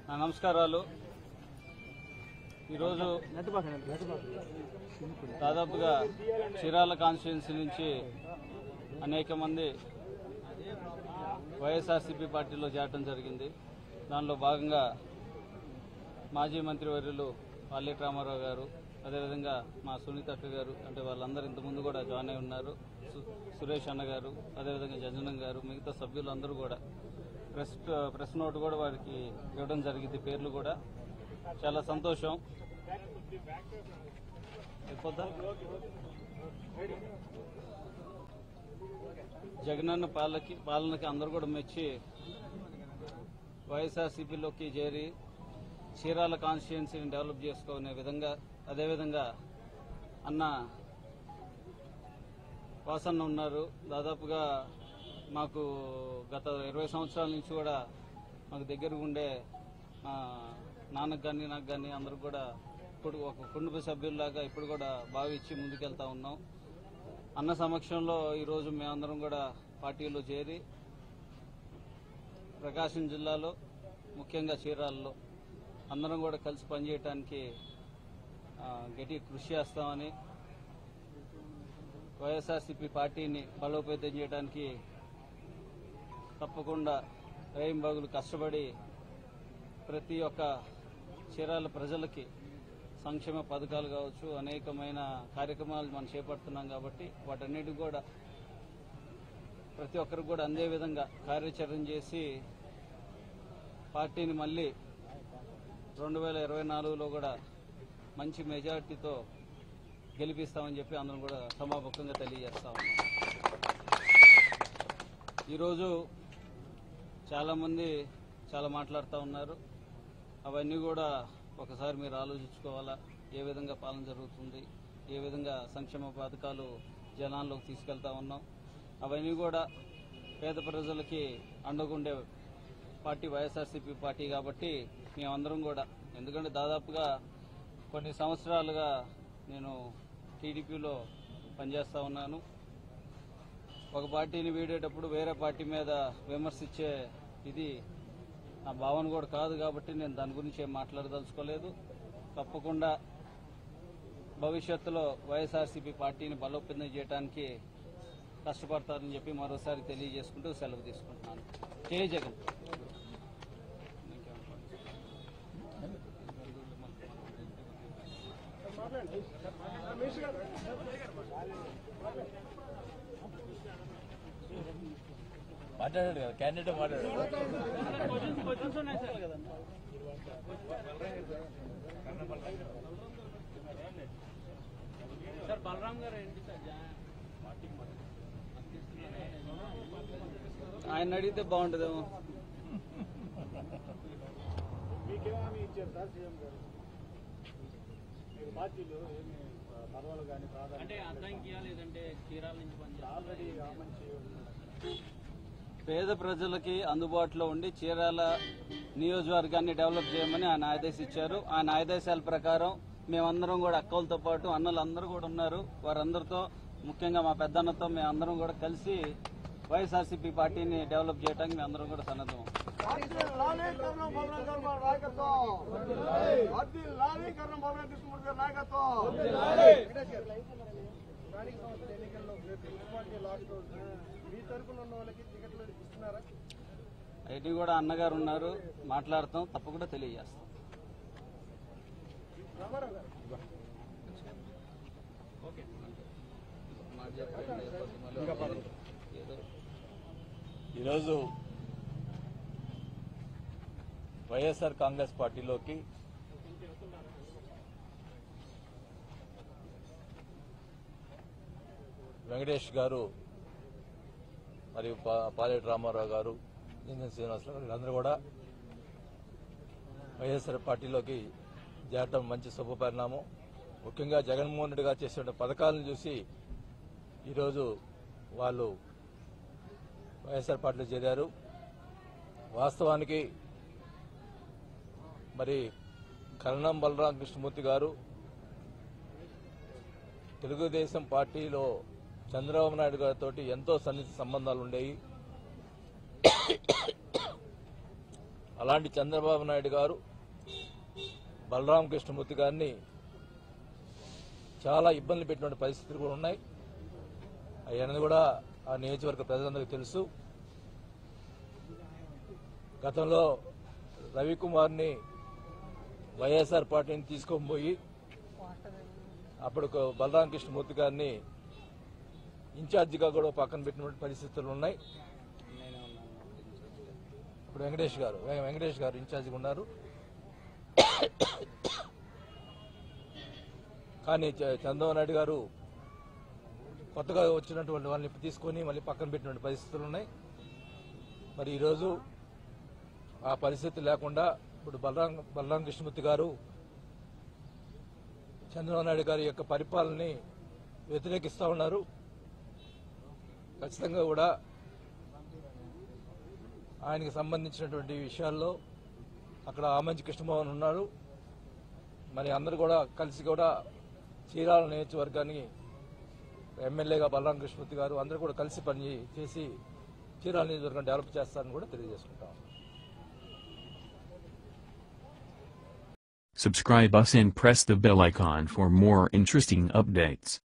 నా నమస్కారాలు ఈరోజు దాదాపుగా చీరాల కాన్స్టిట్యున్సీ నుంచి అనేక మంది వైఎస్ఆర్సీపీ పార్టీలో చేరటం జరిగింది దానిలో భాగంగా మాజీ మంత్రివర్యులు పల్లెటి రామారావు గారు అదేవిధంగా మా సునీత అక్క గారు అంటే వాళ్ళందరూ ఇంతకుముందు కూడా జాయిన్ అయి ఉన్నారు సు- సురేష్ అన్న గారు అదేవిధంగా జంజనం గారు మిగతా సభ్యులు అందరూ కూడా ప్రెస్ ప్రెస్ నోట్ కూడా వారికి ఇవ్వడం జరిగింది పేర్లు కూడా చాలా సంతోషం అయిపోద్దా? జగనన్న పాలకి పాలనకి అందరూ కూడా మెచ్చి వైఎస్ఆర్సీపీలోకి చేరి చీరాల కాన్స్టిట్యున్సీని డెవలప్ చేసుకునే విధంగా అదేవిధంగా అన్న వాసన్న ఉన్నారు దాదాపుగా మాకు గత ఇరవై సంవత్సరాల నుంచి కూడా మాకు దగ్గరగా ఉండే మా నాన్నకు కానీ నాకు కానీ అందరూ కూడా ఇప్పుడు ఒక కుటుంబ సభ్యుల్లాగా ఇప్పుడు కూడా భావించి ముందుకెళ్తా ఉన్నాం అన్న సమక్షంలో ఈరోజు మేమందరం కూడా పార్టీలో చేరి ప్రకాశం జిల్లాలో ముఖ్యంగా చీరాలలో అందరం కూడా కలిసి పనిచేయడానికి ఆ, గట్టి కృషి చేస్తామని వైఎస్ఆర్సీపీ పార్టీని బలోపేతం చేయడానికి తప్పకుండా రేయింబాగులు కష్టపడి ప్రతి ఒక్క చీరాల ప్రజలకి సంక్షేమ పథకాలు కావచ్చు అనేకమైన కార్యక్రమాలు మనం చేపడుతున్నాం కాబట్టి వాటన్నిటికి కూడా ప్రతి ఒక్కరికి కూడా అందే విధంగా కార్యాచరణ చేసి పార్టీని మళ్ళీ రెండు వేల ఇరవై నాలుగులో కూడా మంచి మెజార్టీతో గెలిపిస్తామని చెప్పి అందరం కూడా సమాపకంగా తెలియజేస్తా ఉన్నాం ఈరోజు చాలామంది చాలా మాట్లాడుతూ ఉన్నారు అవన్నీ కూడా ఒకసారి మీరు ఆలోచించుకోవాలా ఏ విధంగా పాలన జరుగుతుంది ఏ విధంగా సంక్షేమ పథకాలు జనాల్లోకి తీసుకెళ్తా ఉన్నాం అవన్నీ కూడా పేద ప్రజలకి అండగుండే పార్టీ వైఎస్ఆర్సీపీ పార్టీ కాబట్టి మేమందరం కూడా ఎందుకంటే దాదాపుగా కొన్ని సంవత్సరాలుగా నేను టీడీపీలో పనిచేస్తా ఉన్నాను ఒక పార్టీని వీడేటప్పుడు వేరే పార్టీ మీద విమర్శించే ఇది నా భావన కూడా కాదు కాబట్టి నేను దాని గురించి ఏం మాట్లాడదలుచుకోలేదు తప్పకుండా భవిష్యత్తులో వైఎస్ఆర్సీపీ పార్టీని బలోపేతం చేయడానికి కష్టపడతారని చెప్పి మరోసారి తెలియజేసుకుంటూ సెలవు తీసుకుంటున్నాను జై జగన్ మాట్లాడాడు కదా క్యాండిడేట్ మాట్లాడాడు సార్ బలరాం గారు ఏంటి సార్ ఆయన అడిగితే బాగుంటుందేమో మీకేమని ఇచ్చారు సార్ సీఎం గారు మీరు పార్టీలు ఏమి పదవులు కానీ ప్రాధాన్యత అంటే అద్దంకియా లేదంటే చీరాల నుంచి పనిచేయాలి ఆల్రెడీ మంచి పేద ప్రజలకి అందుబాటులో ఉండి చీరాల నియోజకవర్గాన్ని డెవలప్ చేయమని ఆయన ఆదేశించారు ఆయన ఆదేశాల ప్రకారం మేమందరం కూడా అక్కలతో పాటు అన్నలు అందరూ కూడా ఉన్నారు వారందరితో ముఖ్యంగా మా పెద్దన్నతో మేమందరం కూడా కలిసి వైఎస్ఆర్సీపీ పార్టీని డెవలప్ చేయడానికి మేమందరం కూడా సన్నద్ధం లాలీకరణం భవన గారు నాయకత్వం అద్దీ లాలీకరణం భవన కృష్ణమూర్తి గారి నాయకత్వం స్థానిక సంస్థల ఎన్నికల్లో రేపు మున్సిపాలిటీ లాస్ట్ రోజు మీ తరపున ఉన్న వాళ్ళకి టికెట్లు ఇస్తున్నారా ఐటీ కూడా అన్నగారు ఉన్నారు మాట్లాడతాం తప్పకుండా తెలియజేస్తాం రామారావు గారు ఈరోజు వైఎస్ఆర్ కాంగ్రెస్ పార్టీలోకి వెంకటేష్ గారు మరియు పా- పాలేటి రామారావు గారు ఇంజన్ శ్రీనివాసరావు గారు వీళ్ళందరూ కూడా వైఎస్ఆర్ పార్టీలోకి చేరటం మంచి శుభపరిణామం ముఖ్యంగా జగన్మోహన్ రెడ్డి గారు చేసిన పథకాలను చూసి ఈరోజు వాళ్ళు వైఎస్ఆర్ పార్టీలో చేరారు వాస్తవానికి మరి కరణం బలరాం కృష్ణమూర్తి గారు తెలుగుదేశం పార్టీలో చంద్రబాబు నాయుడు గారితో ఎంతో సన్నిహిత సంబంధాలు ఉండేవి అలాంటి చంద్రబాబు నాయుడు గారు బలరామ కృష్ణమూర్తి గారిని చాలా ఇబ్బందులు పెట్టిన పరిస్థితులు కూడా ఉన్నాయి అవన్నీ కూడా ఆ నియోజకవర్గ ప్రజలందరికీ తెలుసు గతంలో రవికుమార్ని వైఎస్ఆర్ పార్టీని తీసుకొని పోయి అప్పుడు ఒక బలరామ కృష్ణమూర్తి గారిని ఇన్ఛార్జిగా కూడా పక్కన పెట్టినటువంటి పరిస్థితులు ఉన్నాయి ఇప్పుడు వెంకటేష్ గారు వె- వెంకటేష్ గారు ఇన్ఛార్జిగా ఉన్నారు కానీ చ- చంద్రబాబు నాయుడు గారు కొత్తగా వచ్చినటువంటి వాళ్ళని తీసుకొని మళ్ళీ పక్కన పెట్టినటువంటి పరిస్థితులు ఉన్నాయి మరి ఈరోజు ఆ పరిస్థితి లేకుండా ఇప్పుడు బలరాం బలరాం కృష్ణమూర్తి గారు చంద్రబాబు నాయుడు గారి యొక్క పరిపాలనని వ్యతిరేకిస్తూ ఉన్నారు ఖచ్చితంగా కూడా ఆయనకి సంబంధించినటువంటి విషయాల్లో అక్కడ ఆమంచి కృష్ణమోహన్ ఉన్నారు మరి అందరూ కూడా కలిసి కూడా చీరాల నియోజకవర్గానికి ఎమ్మెల్యేగా బలరాం కృష్ణమూర్తి గారు అందరూ కూడా కలిసి పని చేసి చీరాల నియోజకవర్గం డెవలప్ చేస్తారని కూడా తెలియజేసుకుంటాం Subscribe us and press the bell icon for more interesting updates.